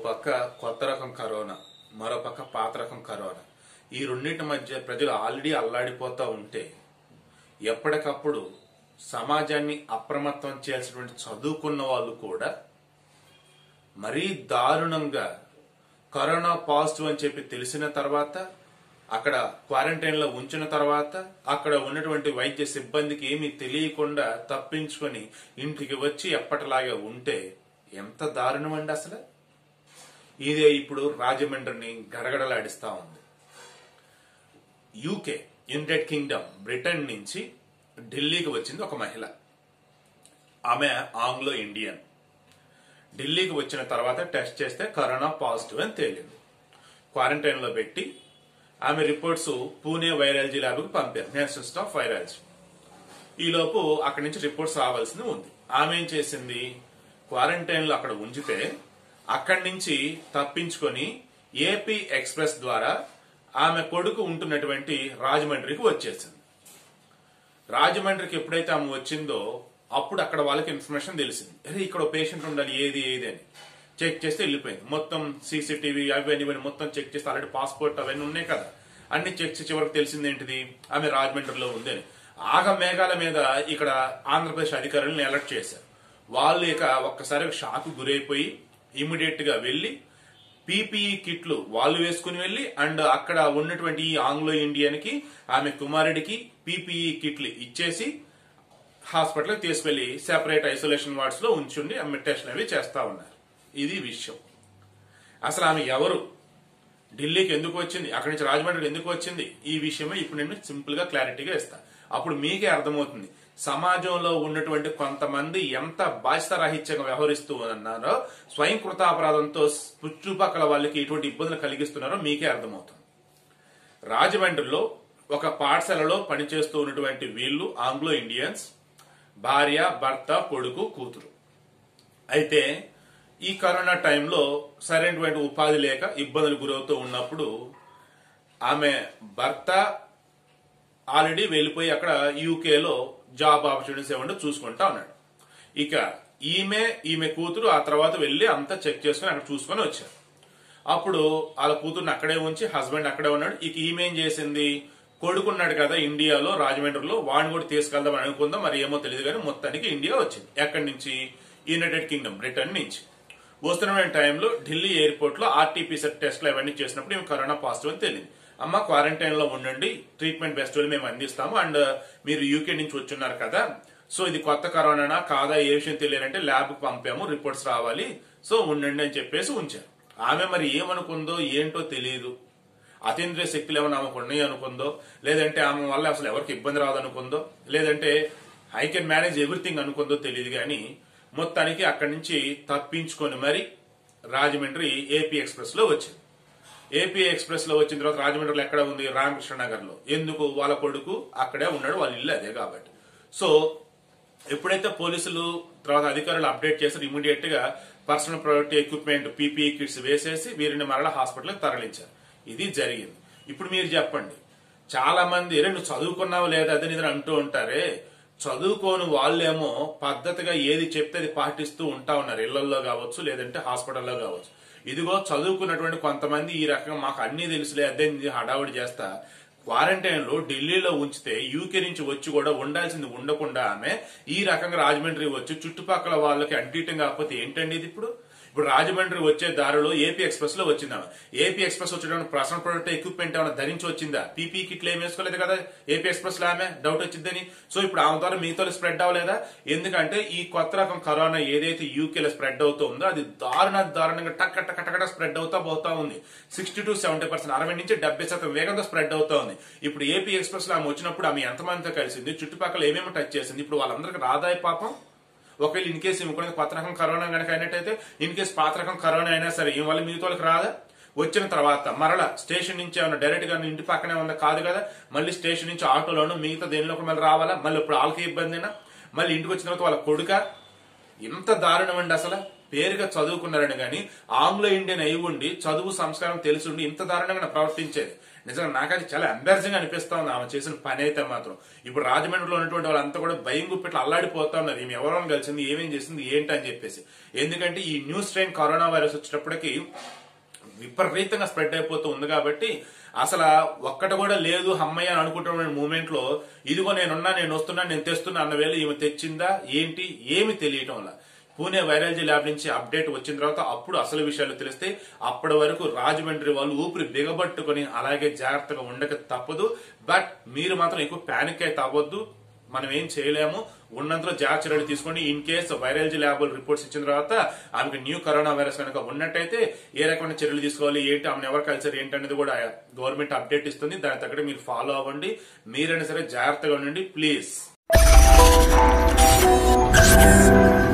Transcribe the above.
పక్క కొత్త రకం కరోనా మరో పక్క పాత రకం కరోనా ఈ రెండింటి మధ్య ప్రజలు ఆల్రెడీ అల్లాడిపోతూ ఉంటే ఎప్పటికప్పుడు సమాజాన్ని అప్రమత్తం చేయాల్సినటువంటి చదువుకున్న వాళ్ళు కూడా మరీ దారుణంగా కరోనా పాజిటివ్ అని చెప్పి తెలిసిన తర్వాత అక్కడ క్వారంటైన్ లో ఉంచిన తర్వాత అక్కడ ఉన్నటువంటి వైద్య సిబ్బందికి ఏమీ తెలియకుండా తప్పించుకొని ఇంటికి వచ్చి ఎప్పటిలాగే ఉంటే ఎంత దారుణం అండి అసలు ఇదే ఇప్పుడు రాజమండ్రిని గడగడలాడిస్తా ఉంది యూకే యునైటెడ్ కింగ్డమ్ బ్రిటన్ నుంచి ఢిల్లీకి వచ్చింది ఒక మహిళ ఆమె ఆంగ్లో ఇండియన్ ఢిల్లీకి వచ్చిన తర్వాత టెస్ట్ చేస్తే కరోనా పాజిటివ్ అని తేలింది క్వారంటైన్ లో పెట్టి ఆమె రిపోర్ట్స్ పూణే వైరాలజీ ల్యాబ్కి పంపారు నేషనల్ ఇన్స్టిట్యూట్ ఆఫ్ వైరాలజీ ఈలోపు అక్కడి నుంచి రిపోర్ట్స్ రావాల్సింది ఉంది ఆమె ఏం చేసింది క్వారంటైన్ లో అక్కడ ఉంచితే అక్కడి నుంచి తప్పించుకొని ఏపీ ఎక్స్ప్రెస్ ద్వారా ఆమె కొడుకు ఉంటున్నటువంటి రాజమండ్రికి వచ్చేసింది రాజమండ్రికి ఎప్పుడైతే ఆమె వచ్చిందో అప్పుడు అక్కడ వాళ్ళకి ఇన్ఫర్మేషన్ తెలిసింది అరే ఇక్కడ పేషెంట్ ఉండాలి ఏది ఏది అని చెక్ చేస్తే వెళ్ళిపోయింది మొత్తం సీసీటీవీ అవన్నీ ఇవన్నీ మొత్తం చెక్ చేస్తే ఆల్రెడీ పాస్పోర్ట్ అవన్నీ ఉన్నాయి కదా అన్ని చెక్ చేసే వరకు తెలిసింది ఏంటిది ఆమె రాజమండ్రిలో ఉంది అని ఆగ మేఘాల మీద ఇక్కడ ఆంధ్రప్రదేశ్ అధికారులను అలర్ట్ చేశారు వాళ్ళు ఇక ఒక్కసారి షాక్ గురైపోయి ఇమీడియట్ గా వెళ్లి పీపీఈ కిట్లు వాళ్ళు వేసుకుని వెళ్లి అండ్ అక్కడ ఉన్నటువంటి ఈ ఆంగ్లో ఇండియన్ కి ఆమె కుమారుడికి పీపీఈ కిట్లు ఇచ్చేసి హాస్పిటల్కి తీసుకెళ్లి సెపరేట్ ఐసోలేషన్ వార్డ్స్ లో ఉంచుండి ఆమె టెస్ట్లు అవి చేస్తా ఉన్నారు ఇది విషయం అసలు ఆమె ఎవరు ఢిల్లీకి ఎందుకు వచ్చింది అక్కడి నుంచి రాజమండ్రికి ఎందుకు వచ్చింది ఈ విషయమే ఇప్పుడు నేను సింపుల్ గా క్లారిటీగా ఇస్తా అప్పుడు మీకే అర్థమవుతుంది సమాజంలో ఉన్నటువంటి కొంతమంది ఎంత బాధ్యత రాహిత్యంగా వ్యవహరిస్తూ ఉన్నారో స్వయం కృతాపరాధంతో చుట్టుపక్కల వాళ్ళకి ఎటువంటి ఇబ్బందులు కలిగిస్తున్నారో మీకే అర్థమవుతుంది రాజమండ్రిలో ఒక పాఠశాలలో పనిచేస్తూ ఉన్నటువంటి వీళ్ళు ఆంగ్లో ఇండియన్స్ భార్య భర్త కొడుకు కూతురు అయితే ఈ కరోనా టైంలో సరైనటువంటి ఉపాధి లేక ఇబ్బందులు గురవుతూ ఉన్నప్పుడు ఆమె భర్త ఆల్రెడీ వెళ్ళిపోయి అక్కడ యూకేలో జాబ్ ఆపర్చునిటీస్ ఏమంటే చూసుకుంటా ఉన్నాడు ఇక ఈమె ఈమె కూతురు ఆ తర్వాత వెళ్ళి అంతా చెక్ చేసుకుని అక్కడ చూసుకొని వచ్చారు అప్పుడు వాళ్ళ కూతుర్ని అక్కడే ఉంచి హస్బెండ్ అక్కడే ఉన్నాడు ఇక ఈమె ఏం చేసింది కొడుకున్నాడు కదా ఇండియాలో రాజమండ్రిలో వాడిని కూడా తీసుకెళ్దాం అని అనుకుందాం మరి ఏమో తెలియదు కానీ మొత్తానికి ఇండియా వచ్చింది ఎక్కడి నుంచి యునైటెడ్ కింగ్డమ్ బ్రిటన్ నుంచి వస్తున్న టైంలో ఢిల్లీ ఎయిర్పోర్ట్ లో ఆర్టీపీసీఆర్ టెస్ట్లు అవన్నీ చేసినప్పుడు మేము కరోనా పాజిటివ్ అని తెలియదు అమ్మ క్వారంటైన్ లో ఉండండి ట్రీట్మెంట్ బెస్ట్ మేము అందిస్తాము అండ్ మీరు యూకే నుంచి వచ్చున్నారు కదా సో ఇది కొత్త కరోనానా కాదా ఏ విషయం తెలియాలంటే ల్యాబ్ పంపాము రిపోర్ట్స్ రావాలి సో ఉండండి అని చెప్పేసి ఉంచారు ఆమె మరి ఏమనుకుందో ఏంటో తెలియదు అతీంద్రియ శక్తులు ఏమైనా ఆమెకు ఉన్నాయి అనుకుందో లేదంటే ఆమె వల్ల అసలు ఎవరికి ఇబ్బంది రాదనుకుందో లేదంటే ఐ కెన్ మేనేజ్ ఎవ్రీథింగ్ అనుకుందో తెలియదు కానీ మొత్తానికి అక్కడి నుంచి తప్పించుకొని మరి రాజమండ్రి ఏపీ ఎక్స్ప్రెస్ లో వచ్చింది ఏపీ ఎక్స్ప్రెస్ లో వచ్చిన తర్వాత రాజమండ్రిలో ఎక్కడ ఉంది రామకృష్ణ నగర్ లో ఎందుకు వాళ్ళ కొడుకు అక్కడే ఉన్నాడు వాళ్ళ ఇల్లు అదే కాబట్టి సో ఎప్పుడైతే పోలీసులు తర్వాత అధికారులు అప్డేట్ చేశారు ఇమీడియట్ గా personal product equipment PPE kits వేసేసి వీరిని మరలా హాస్పిటల్కి తరలించారు ఇది జరిగింది ఇప్పుడు మీరు చెప్పండి చాలా మంది "రే, నువ్వు చదువుకున్నావు లేదా అదే నిద్ర అంటూ ఉంటారే చదువుకోని వాళ్ళేమో పద్ధతిగా ఏది చెప్తే అది పాటిస్తూ ఉంటా ఉన్నారు ఇళ్లలో కావచ్చు లేదంటే హాస్పిటల్లో కావచ్చు ఇదిగో చదువుకున్నటువంటి కొంతమంది ఈ రకంగా మాకు అన్ని తెలుసులే అదే ఇది హడావుడి చేస్తా క్వారంటైన్ లో ఢిల్లీలో ఉంచితే యూకే నుంచి వచ్చి కూడా ఉండాల్సింది ఉండకుండా ఆమె ఈ రకంగా రాజమండ్రి వచ్చి చుట్టుపక్కల వాళ్ళకి అంటీయటం కాకపోతే ఏంటండి ఇది ఇప్పుడు ఇప్పుడు రాజమండ్రి వచ్చే దారిలో ఏపీ ఎక్స్ప్రెస్ లో వచ్చింది ఆమె ఏపీ ఎక్స్ప్రెస్ వచ్చేటప్పుడు పర్సనల్ ప్రొడక్ట్ ఎక్విప్మెంట్ ఏమైనా ధరించి వచ్చిందా పీపీ కిట్లు ఏం వేసుకోలేదు కదా ఏపీ ఎక్స్ప్రెస్ లో ఆమె డౌట్ వచ్చిందని సో ఇప్పుడు ఆమె ద్వారా మీతో స్ప్రెడ్ అవ్వలేదా ఎందుకంటే ఈ కొత్త రకం కరోనా ఏదైతే యూకేలో స్ప్రెడ్ అవుతుందో అది దారుణ దారుణంగా టక్ టక్ టక్ టక్ స్ప్రెడ్ అవుతా పోతా ఉంది సిక్స్టీ టు సెవెంటీ పర్సెంట్ అరవై నుంచి డెబ్బై శాతం వేగంగా స్ప్రెడ్ అవుతా ఉంది ఇప్పుడు ఏపీ ఎక్స్ప్రెస్ లో ఆమె వచ్చినప్పుడు ఆమె ఎంతమందితో కలిసింది చుట్టుపక్కల ఏమేమి టచ్ చేసింది ఇప్పుడు వాళ్ళందరికీ రాదాయి పాపం ఒకవేళ ఇన్ కేసు ఇంకొక కొత్త రకం కరోనా కనుక అయినట్టయితే ఇన్ కేసు పాత రకం కరోనా అయినా సరే ఈ వల్ల మిగతా వాళ్ళకి రాదా వచ్చిన తర్వాత మరలా స్టేషన్ నుంచి ఏమైనా డైరెక్ట్ గా ఇంటి పక్కనే ఉందా కాదు కదా మళ్ళీ స్టేషన్ నుంచి ఆటోలోను మిగతా దేనిలో మళ్ళీ రావాలా మళ్ళీ ఇప్పుడు వాళ్ళకి ఇబ్బందినా మళ్ళీ ఇంటికి వచ్చిన తర్వాత వాళ్ళ కొడుక ఎంత దారుణం అండి అసలు పేరుగా చదువుకున్నారని గాని ఆంగ్లో ఇండియన్ అయి ఉండి చదువు సంస్కారం తెలిసి ఉండి ఇంత దారుణంగా ప్రవర్తించేది నిజంగా నాకైతే చాలా ఎంబారసింగ్ అనిపిస్తా ఉంది ఆమె చేసిన పని అయితే మాత్రం ఇప్పుడు రాజమండ్రిలో ఉన్నటువంటి వాళ్ళంతా కూడా భయం గుప్పిట్లు అల్లాడిపోతా ఉన్నారు ఈమె ఎవరైనా కలిసింది ఏమేం చేసింది ఏంటి అని చెప్పేసి ఎందుకంటే ఈ న్యూ స్ట్రెయిన్ కరోనా వైరస్ వచ్చేటప్పటికి విపరీతంగా స్ప్రెడ్ అయిపోతూ ఉంది కాబట్టి అసలు ఒక్కటి కూడా లేదు అమ్మయ్య అని అనుకుంటున్న మూమెంట్ లో ఇదిగో నేనున్నా నేను వస్తున్నా నేను తెస్తున్నా అన్న వేళ ఈమె తెచ్చిందా ఏంటి ఏమి తెలియటం వల్ల పూణే వైరాలజీ ల్యాబ్ నుంచి అప్డేట్ వచ్చిన తర్వాత అప్పుడు అసలు విషయాలు తెలిస్తే అప్పటి వరకు రాజమండ్రి వాళ్ళు ఊపిరి బిగబట్టుకొని అలాగే జాగ్రత్తగా ఉండక తప్పదు బట్ మీరు మాత్రం ఎక్కువ ప్యానిక్ అయితే అవ్వద్దు మనం ఏం చేయలేము ఉన్నంతలో జాగ్రత్త చర్యలు తీసుకోండి in case virology lab reports ఇచ్చిన తర్వాత ఆమెకు న్యూ కరోనా వైరస్ కనుక ఉన్నట్టయితే ఏ రకమైన చర్యలు తీసుకోవాలి ఏంటి ఆమెను ఎవరు కలిసారు ఏంటి అనేది కూడా గవర్నమెంట్ అప్డేట్ ఇస్తుంది దాని తగ్గట్టు మీరు ఫాలో అవ్వండి మీరైనా సరే జాగ్రత్తగా ఉండండి ప్లీజ్